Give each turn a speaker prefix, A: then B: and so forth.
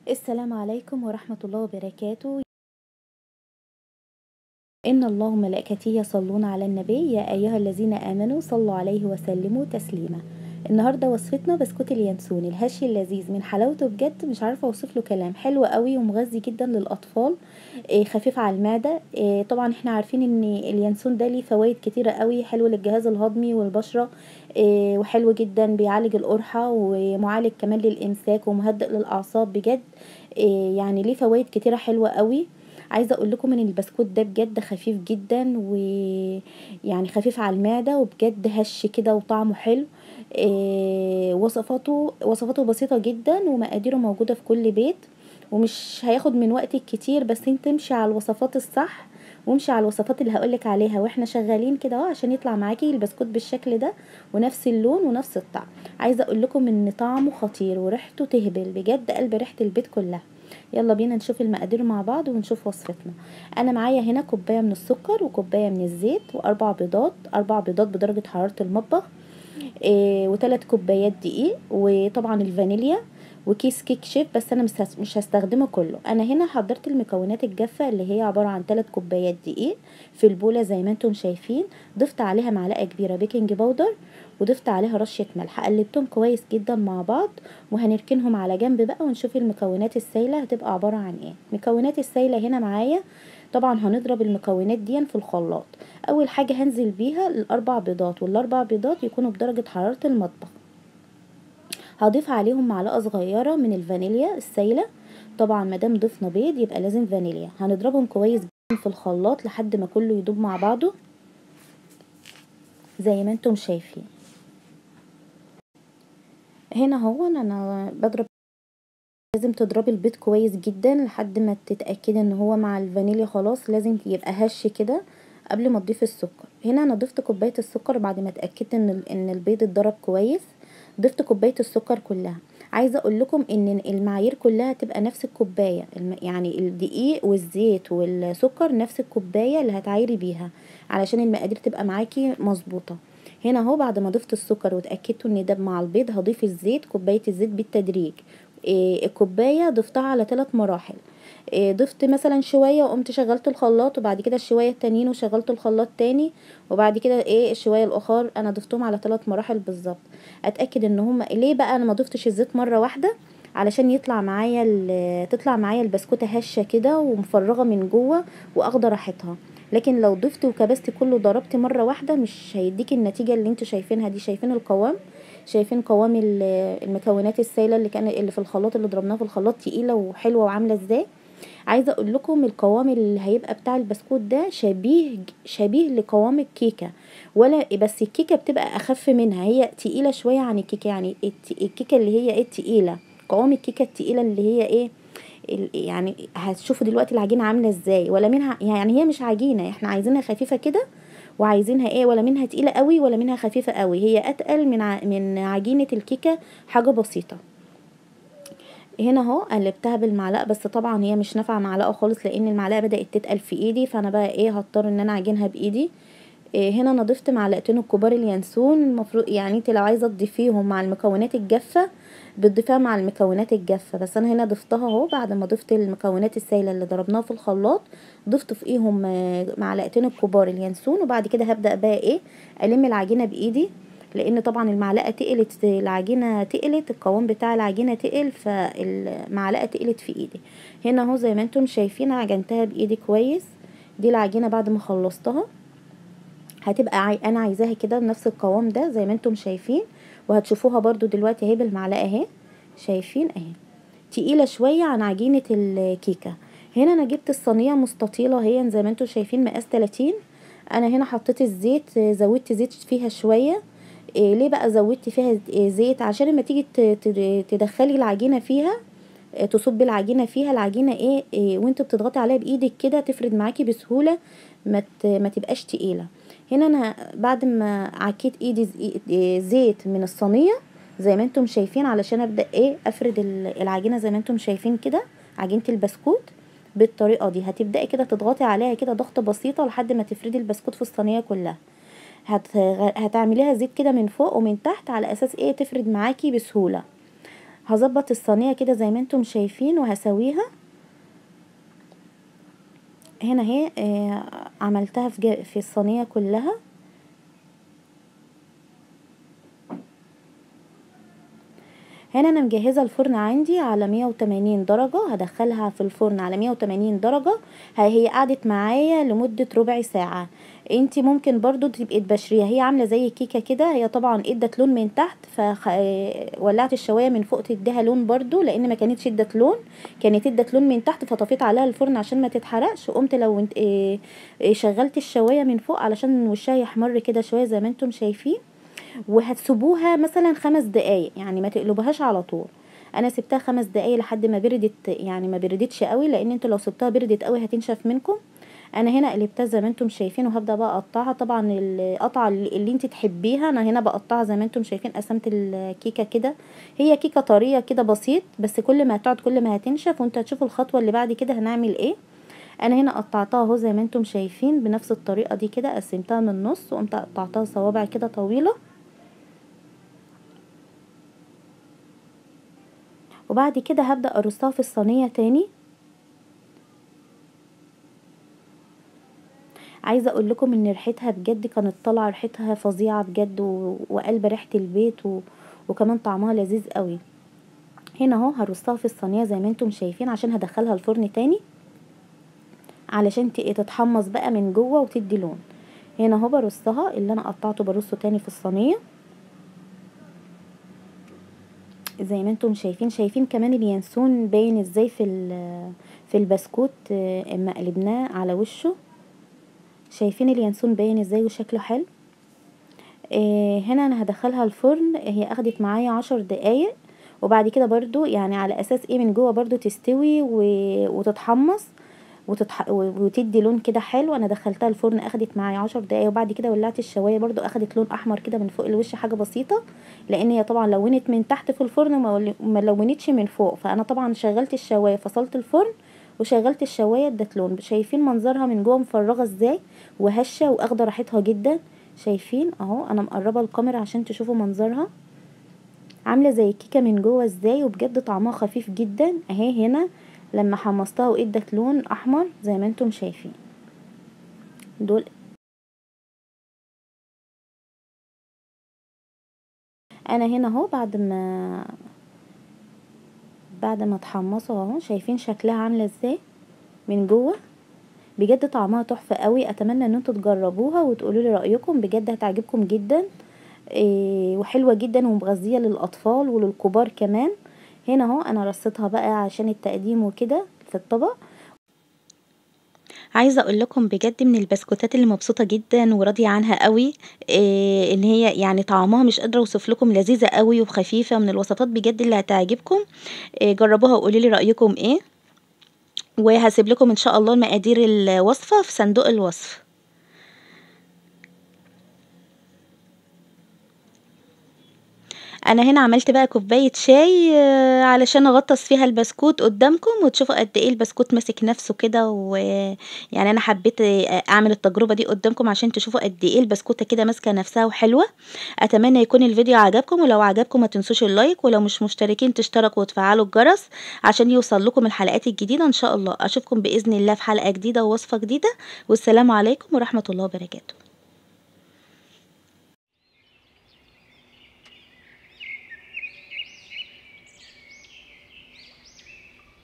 A: السلام عليكم ورحمة الله وبركاته إن الله وملائكته يصلون على النبي يا أيها الذين آمنوا صلوا عليه وسلموا تسليما النهارده وصفتنا بسكوت اليانسون الهشي اللذيذ من حلاوته بجد مش عارفه اوصف له كلام حلو قوي ومغذي جدا للاطفال إيه خفيف على المعده إيه طبعا احنا عارفين ان اليانسون ده ليه فوائد كتيره قوي حلو للجهاز الهضمي والبشره إيه وحلو جدا بيعالج القرحه ومعالج كمان للامساك ومهدئ للاعصاب بجد إيه يعني ليه فوائد كتيره حلوه قوي عايزه اقول لكم ان البسكوت ده بجد خفيف جدا ويعني خفيف على المعده وبجد هش كده وطعمه حلو إيه وصفاته وصفاته بسيطه جدا ومقاديره موجوده في كل بيت ومش هياخد من وقتك كتير بس انت تمشي على الوصفات الصح وامشي على الوصفات اللي هقولك عليها واحنا شغالين كده اهو عشان يطلع معاكي البسكوت بالشكل ده ونفس اللون ونفس الطعم عايزه اقول لكم ان طعمه خطير وريحته تهبل بجد قلب ريحه البيت كلها يلا بينا نشوف المقادير مع بعض ونشوف وصفتنا انا معايا هنا كوبايه من السكر وكوبايه من الزيت واربع بيضات اربع بيضات بدرجه حراره المطبخ إيه وثلاث كوبايات دقيق وطبعا الفانيليا وكيس كيك شيف بس انا مش هستخدمه كله انا هنا حضرت المكونات الجافه اللي هي عباره عن 3 كوبايات دقيق في البوله زي ما انتم شايفين ضفت عليها معلقه كبيره بيكنج باودر وضفت عليها رشه ملح قلبتهم كويس جدا مع بعض وهنركنهم على جنب بقى ونشوف المكونات السايله هتبقى عباره عن ايه مكونات السايله هنا معايا طبعا هنضرب المكونات دي في الخلاط اول حاجه هنزل بيها الاربع بيضات والاربع بيضات يكونوا بدرجه حراره المطبخ هضيف عليهم معلقه صغيره من الفانيليا السايله طبعا مادام ضفنا بيض يبقى لازم فانيليا هنضربهم كويس جدا في الخلاط لحد ما كله يدوب مع بعضه زي ما انتم شايفين هنا هو انا بضرب لازم تضربي البيض كويس جدا لحد ما تتاكدي ان هو مع الفانيليا خلاص لازم يبقى هش كده قبل ما تضيفي السكر هنا انا ضفت كوبايه السكر بعد ما اتاكدت ان ان البيض اتضرب كويس ضفت كوبايه السكر كلها عايزه اقول لكم ان المعايير كلها تبقى نفس الكوبايه يعني الدقيق والزيت والسكر نفس الكوبايه اللي هتعايري بيها علشان المقادير تبقى معاكي مظبوطه هنا اهو بعد ما ضفت السكر واتاكدت ان داب مع البيض هضيف الزيت كوبايه الزيت بالتدريج إيه الكوبايه ضفتها على ثلاث مراحل إيه ضفت مثلا شويه وقمت شغلت الخلاط وبعد كده الشويه التانيين وشغلت الخلاط تاني وبعد كده ايه الشويه الاخر انا ضفتهم على ثلاث مراحل بالظبط اتاكد ان هما ليه بقى انا ما ضفتش الزيت مره واحده علشان يطلع معايا تطلع معايا البسكوته هشه كده ومفرغه من جوه واخده راحتها لكن لو ضفت وكبست كله ضربت مره واحده مش هيديكي النتيجه اللي انتوا شايفينها دي شايفين القوام شايفين قوام المكونات السائله اللي كان اللي في الخلاط اللي ضربناه في الخلاط تقيله وحلوه وعامله ازاي عايزه اقول لكم القوام اللي هيبقى بتاع البسكوت ده شبيه شبيه لقوام الكيكه ولا بس الكيكه بتبقى اخف منها هي تقيله شويه عن الكيكه يعني الكيكه اللي هي ايه التقيله قوام الكيكه التقيله اللي هي ايه يعني هتشوفوا دلوقتي العجينه عامله ازاي ولا منها يعني هي مش عجينه احنا عايزينها خفيفه كده وعايزينها ايه ولا منها تقيله قوي ولا منها خفيفه قوي هي اتقل من ع... من عجينه الكيكه حاجه بسيطه هنا اهو قلبتها بالمعلقه بس طبعا هي مش نافعه معلقه خالص لان المعلقه بدات تتقل في ايدي فانا بقى ايه هضطر ان انا اعجنها بايدي إيه هنا انا ضفت معلقتين الكبار اليانسون المفروض يعني انت لو عايزه تضيفيهم مع المكونات الجافه بتضيفيها مع المكونات الجافه بس انا هنا ضفتها اهو بعد ما ضفت المكونات السايله اللي ضربناها في الخلاط ضفت فوقيهم معلقتين الكبار اليانسون وبعد كده هبدا بقى ايه الم العجينه بايدي لان طبعا المعلقه تقلت العجينه تقلت القوام بتاع العجينه تقل فالمعلقه تقلت في ايدي هنا اهو زي ما انتم شايفين عجنتها بايدي كويس دي العجينه بعد ما خلصتها هتبقى عاي... انا عايزاها كده بنفس القوام ده زي ما انتم شايفين وهتشوفوها برضو دلوقتي اهي بالمعلقه اهي شايفين اهي تقيله شويه عن عجينه الكيكه هنا انا جبت الصينيه مستطيله اهي زي ما انتم شايفين مقاس 30 انا هنا حطيت الزيت زودت زيت فيها شويه إيه ليه بقى زودت فيها زيت عشان لما تيجي تدخلي العجينه فيها تصبي العجينه فيها العجينه ايه, إيه وانت بتضغطي عليها بايدك كده تفرد معاكي بسهوله ما ما تبقاش تقيله هنا انا بعد ما عكيت ايدي زيت من الصينيه زي ما انتم شايفين علشان ابدا ايه افرد العجينه زي ما انتم شايفين كده عجينه البسكوت بالطريقه دي هتبداي كده تضغطي عليها كده ضغطه بسيطه لحد ما تفردي البسكوت في الصينيه كلها هت... هتعمليها زيت كده من فوق ومن تحت على اساس ايه تفرد معاكي بسهوله هظبط الصينيه كده زي ما انتم شايفين وهسويها هنا اهي آه، عملتها في جا- في الصينيه كلها هنا انا مجهزه الفرن عندي على 180 درجه هدخلها في الفرن على 180 درجه ها- هي قعدت معايا لمده ربع ساعه انتي ممكن برضو تبقي تبشريها هي عامله زي كيكه كده هي طبعا ادت لون من تحت فولعت الشوايه من فوق تديها لون برضو لان ما كانتش ادت لون كانت ادت لون من تحت فطفيت عليها الفرن عشان ما تتحرقش وقمت لو انت إيه إيه شغلت الشوايه من فوق علشان وشها يحمر كده شويه زي ما انتم شايفين وهتسيبوها مثلا خمس دقايق يعني ما تقلبوهاش على طول انا سبتها خمس دقايق لحد ما بردت يعني ما بردتش قوي لان انتوا لو سبتها بردت قوي هتنشف منكم انا هنا قلبتها زي ما انتم شايفين وهبدا بقى اقطعها طبعا القطعه اللي اللي انت تحبيها انا هنا بقطعها زي ما انتم شايفين قسمت الكيكه كده هي كيكه طريه كده بسيط بس كل ما هتقعد كل ما هتنشف وانتوا هتشوفوا الخطوه اللي بعد كده هنعمل ايه انا هنا قطعتها اهو زي ما انتم شايفين بنفس الطريقه دي كده قسمتها من النص وقمت قطعتها صوابع كده طويله وبعد كده هبدأ ارصها في الصينية تاني عايزة اقول لكم ان ريحتها بجد كانت طالعة ريحتها فظيعة بجد و- وقلب ريحة البيت و... وكمان طعمها لذيذ قوي هنا اهو هرصها في الصينية زي ما انتم شايفين عشان هدخلها الفرن تاني علشان ت- تتحمص بقى من جوه وتدي لون هنا اهو برصها اللي انا قطعته برصه تاني في الصينيه زي ما انتم شايفين شايفين كمان اليانسون باين ازاي في ال- في البسكوت آه، اما قلبناه على وشه شايفين اليانسون باين ازاي وشكله حلو آه، هنا انا هدخلها الفرن هي اخدت معايا عشر دقايق وبعد كده برضو يعني على اساس ايه من جوه برضو تستوي و- وتتحمص وتتح... وتدي لون كده حلو انا دخلتها الفرن اخدت معايا عشر دقايق وبعد كده ولعت الشوايه برضو اخدت لون احمر كده من فوق الوش حاجه بسيطه لان هي طبعا لونت من تحت في الفرن وما ول- ما لونتش من فوق فانا طبعا شغلت الشوايه فصلت الفرن وشغلت الشوايه ادت لون شايفين منظرها من جوه مفرغه ازاي وهشه واخده راحتها جدا شايفين اهو انا مقربه الكاميرا عشان تشوفوا منظرها عامله زي الكيكه من جوه ازاي وبجد طعمها خفيف جدا اهي هنا لما حمصتها وادت لون احمر زي ما انتم شايفين دول انا هنا اهو بعد ما بعد ما اتحمصوا اهو شايفين شكلها عامله ازاي من جوه بجد طعمها تحفه قوي اتمنى ان انتوا تجربوها وتقولوا لي رايكم بجد هتعجبكم جدا إيه وحلوه جدا ومغذيه للاطفال وللكبار كمان هنا اهو انا رصيتها بقى عشان التقديم وكده في الطبق عايزه اقول لكم بجد من البسكوتات اللي مبسوطه جدا وراضيه عنها قوي إيه ان هي يعني طعمها مش قادره اوصف لكم لذيذه قوي وخفيفه من الوصفات بجد اللي هتعجبكم إيه جربوها وقولي لي رايكم ايه وهسيب لكم ان شاء الله مقادير الوصفه في صندوق الوصف انا هنا عملت بقى كوبايه شاي آه، علشان اغطس فيها البسكوت قدامكم وتشوفوا قد ايه البسكوت ماسك نفسه كده ويعني انا حبيت آه، اعمل التجربه دي قدامكم عشان تشوفوا قد ايه البسكوته كده ماسكه نفسها وحلوه اتمنى يكون الفيديو عجبكم ولو عجبكم ما تنسوش اللايك ولو مش مشتركين تشتركوا وتفعلوا الجرس عشان يوصل لكم الحلقات الجديده ان شاء الله اشوفكم باذن الله في حلقه جديده ووصفه جديده والسلام عليكم ورحمه الله وبركاته